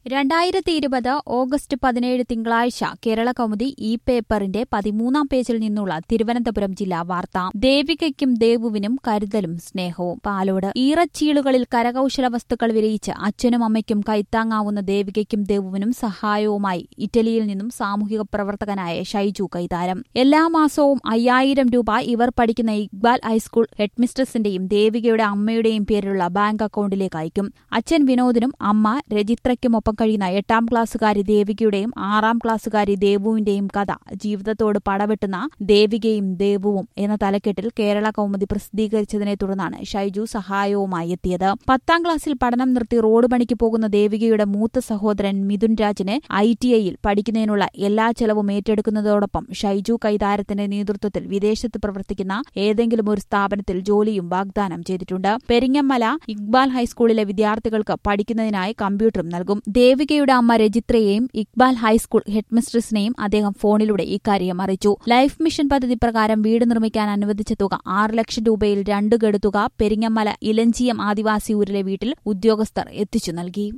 രണ്ടായിരത്തി ഇരുപത് ഓഗസ്റ്റ് പതിനേഴ് തിങ്കളാഴ്ച കേരള കൗമുദി ഈ പേപ്പറിന്റെ പതിമൂന്നാം പേജിൽ നിന്നുള്ള തിരുവനന്തപുരം ജില്ലാ വാർത്ത ദേവികയ്ക്കും ദേവുവിനും കരുതലും സ്നേഹവും പാലോട് ഈറച്ചീളുകളിൽ കരകൌശല വസ്തുക്കൾ വിരയിച്ച് അച്ഛനും അമ്മയ്ക്കും കൈത്താങ്ങാവുന്ന ദേവികയ്ക്കും ദേവുവിനും സഹായവുമായി ഇറ്റലിയിൽ നിന്നും സാമൂഹിക പ്രവർത്തകനായ ഷൈജു കൈതാരം എല്ലാ മാസവും അയ്യായിരം രൂപ ഇവർ പഠിക്കുന്ന ഇക്ബാൽ ഹൈസ്കൂൾ ഹെഡ്മിസ്ട്രസിന്റെയും ദേവികയുടെ അമ്മയുടെയും പേരിലുള്ള ബാങ്ക് അക്കൌണ്ടിലേക്ക് അയക്കും അച്ഛൻ വിനോദിനും അമ്മ രജിത്രയ്ക്കുമൊപ്പം കഴിയുന്ന എട്ടാം ക്ലാസ്സുകാരി ദേവികയുടെയും ആറാം ക്ലാസ്സുകാരി ദേവുവിന്റെയും കഥ ജീവിതത്തോട് പടവെട്ടുന്ന ദേവികയും ദേവുവും എന്ന തലക്കെട്ടിൽ കേരള കൗമുദി പ്രസിദ്ധീകരിച്ചതിനെ തുടർന്നാണ് ഷൈജു സഹായവുമായി എത്തിയത് പത്താം ക്ലാസ്സിൽ പഠനം നിർത്തി റോഡ് പണിക്ക് പോകുന്ന ദേവികയുടെ മൂത്ത സഹോദരൻ മിഥുൻ രാജിന് ഐ ടി ഐയിൽ പഠിക്കുന്നതിനുള്ള എല്ലാ ചെലവും ഏറ്റെടുക്കുന്നതോടൊപ്പം ഷൈജു കൈതാരത്തിന്റെ നേതൃത്വത്തിൽ വിദേശത്ത് പ്രവർത്തിക്കുന്ന ഏതെങ്കിലും ഒരു സ്ഥാപനത്തിൽ ജോലിയും വാഗ്ദാനം ചെയ്തിട്ടുണ്ട് പെരിങ്ങമല ഇക്ബാൽ ഹൈസ്കൂളിലെ വിദ്യാർത്ഥികൾക്ക് പഠിക്കുന്നതിനായി കമ്പ്യൂട്ടറും നൽകും ദേവികയുടെ അമ്മ രജിത്രയെയും ഇക്ബാൽ ഹൈസ്കൂൾ ഹെഡ്മിസ്ട്രസിനെയും അദ്ദേഹം ഫോണിലൂടെ ഇക്കാര്യം അറിയിച്ചു ലൈഫ് മിഷൻ പദ്ധതി പ്രകാരം വീട് നിർമ്മിക്കാൻ അനുവദിച്ച തുക ആറ് ലക്ഷം രൂപയിൽ രണ്ട് ഗഡു തുക പെരിങ്ങമല ഇലഞ്ചിയം ആദിവാസി ഊരിലെ വീട്ടിൽ ഉദ്യോഗസ്ഥർ എത്തിച്ചു നൽകി